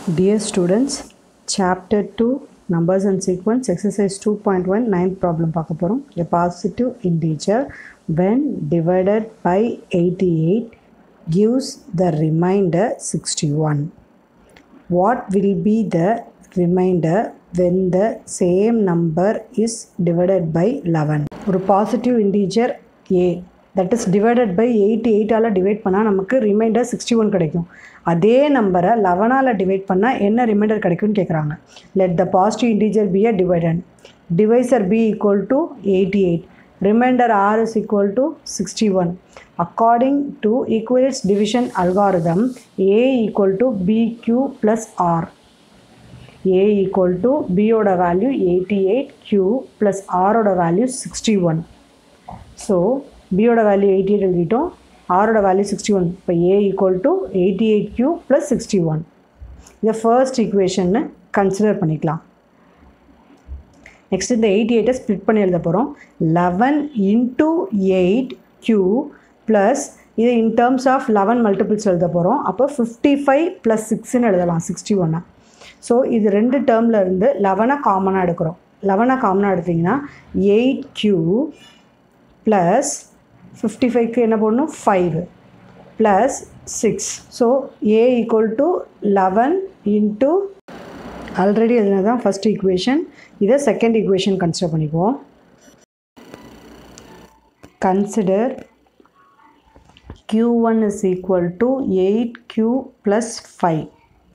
Dear students, chapter 2 numbers and sequence exercise 2.1 ninth problem பார்க்க போகிறோம் a positive integer when divided by 88 gives the remainder 61 what will be the remainder when the same number is divided by 11 ஒரு positive integer a that is divided by eighty எயிட்டால் divide பண்ணால் நமக்கு reminder sixty one கிடைக்கும் அதே நம்பரை லெவனால் divide பண்ணால் என்ன remainder கிடைக்கும்னு கேட்குறாங்க let the positive integer be a dividend divisor b equal to eighty eight remainder r is equal to sixty one according to Euclid's division algorithm a equal to b q plus r a equal to பியோட value eighty eight q plus ஆரோட value sixty one so பியோட value eighty eight எழுதிட்டோம் ஆரோட value sixty one இப்போ a equal to eighty eight q plus sixty one இதை first ஈக்குவேஷன்னு consider பண்ணிக்கலாம் next இந்த எயிட்டி எயிட்டை ஸ்ப்ளிட் பண்ணி எழுத போகிறோம் eleven into eight q plus இது in terms of eleven multiples எழுத போகிறோம் அப்போ ஃபிஃப்டி ஃபைவ் ப்ளஸ் சிக்ஸ்ன்னு எழுதலாம் சிக்ஸ்டி ஒன்னை ஸோ இது ரெண்டு டேர்மில் இருந்து லெவனை காமனாக எடுக்கிறோம் லெவனை காமனாக எடுத்திங்கன்னா எயிட் கியூ ப்ளஸ் ஃபிஃப்டி ஃபைவ்க்கு என்ன பண்ணணும் five plus six so a equal to eleven into already எழுதினது தான் ஃபஸ்ட் ஈக்குவேஷன் இதை செகண்ட் ஈக்குவேஷன் கன்சிடர் பண்ணிக்குவோம் consider q one is equal to eight q plus five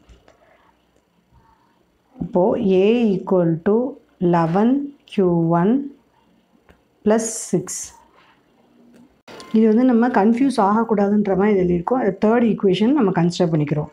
இப்போது a equal to eleven q one plus six இது வந்து நம்ம confuse ஆகக்கூடாதுன்ற மாதிரி எழுதியிருக்கோம் அது தேர்ட் ஈக்குவேஷன் நம்ம கன்சிடர் பண்ணிக்கிறோம்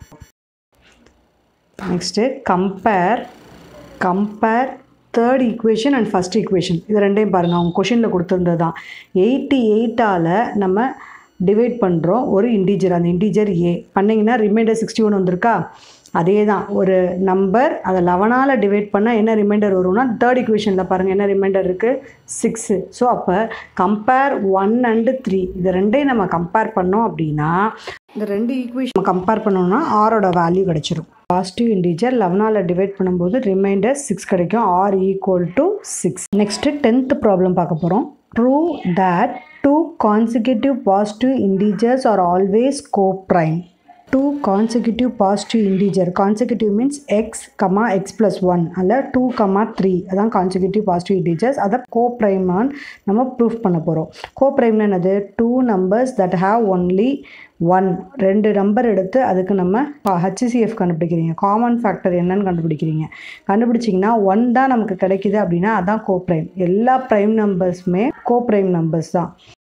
next compare compare third equation and first equation இது ரெண்டையும் பாருங்கள் அவங்க கொஷினில் கொடுத்துருந்தது தான் எயிட்டி எயிட்டால் நம்ம டிவைட் பண்ணுறோம் ஒரு இன்டீஜர் அந்த இன்டீஜர் ஏ பண்ணிங்கன்னா ரிமைண்டர் சிக்ஸ்டி ஒன் வந்திருக்கா அதே தான் ஒரு நம்பர் அதை லெவனால் டிவைட் பண்ணால் என்ன ரிமைண்டர் வரும்னா தேர்ட் இக்குவேஷனில் பாருங்கள் என்ன ரிமைண்டர் இருக்குது சிக்ஸு ஸோ அப்போ கம்பேர் ஒன் அண்டு த்ரீ இது ரெண்டையும் நம்ம கம்பேர் பண்ணோம் அப்படின்னா இந்த ரெண்டு ஈக்குவேஷன் நம்ம கம்பேர் பண்ணோம்னா ஆரோட வேல்யூ கிடச்சிரும் பாசிட்டிவ் இன்டீஜர் லெவனால் டிவைட் பண்ணும்போது ரிமைண்டர் சிக்ஸ் கிடைக்கும் r equal to six next tenth problem பார்க்க போகிறோம் prove that two consecutive positive integers are always coprime two consecutive positive integer consecutive means x comma x plus one அல்ல two comma three அதான் consecutive positive integers அதை கோ ப்ரைமான் நம்ம proof பண்ண போகிறோம் கோ ப்ரைம்னு என்னது two numbers that have only one ரெண்டு நம்பர் எடுத்து அதுக்கு நம்ம ஹச்சிசிஎஃப் கண்டுபிடிக்கிறீங்க காமன் ஃபேக்டர் என்னன்னு கண்டுபிடிக்கிறீங்க கண்டுபிடிச்சிங்கன்னா ஒன் தான் நமக்கு கிடைக்குது அப்படின்னா அதான் கோ ப்ரைம் எல்லா ப்ரைம் நம்பர்ஸுமே கோ ப்ரைம் நம்பர்ஸ் தான்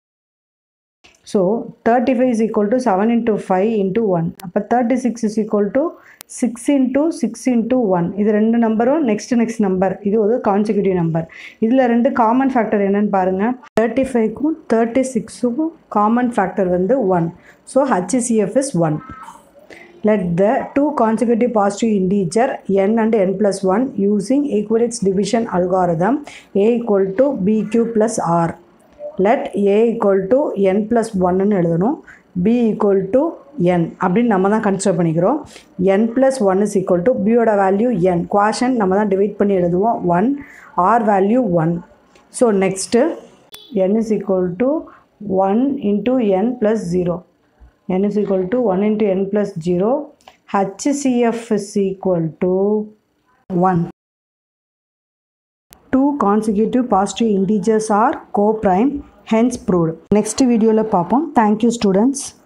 so thirty five is equal to seven into five into one அப்போ thirty six is equal to six into six into one இது ரெண்டு நம்பரும் நெக்ஸ்ட் நெக்ஸ்ட் நம்பர் இது ஒரு கான்சிக்யூட்டிவ் நம்பர் இதில் ரெண்டு காமன் ஃபேக்டர் என்னன்னு பாருங்கள் தேர்ட்டி ஃபைவ்க்கும் தேர்ட்டி சிக்ஸுக்கும் காமன் ஃபேக்டர் வந்து one so HCF is one let the two consecutive positive integer n and n plus 1 using equivalence division algorithm a equal to bq plus r let a equal to n plus 1 ன்னு எழுதணும் b equal to n அப்படின்னு நம்ம தான் consider பண்ணிக்கிறோம் n plus 1 is equal to bயோட value n quotient நம்ம தான் டிவைட் பண்ணி எழுதுவோம் 1 r value 1 so next n is equal to 1 into n plus 0 n is equal to 1 into n plus 0 HCF is equal to 1 two consecutive positive integers are co-prime hence proved next video பார்ப்போம் thank you students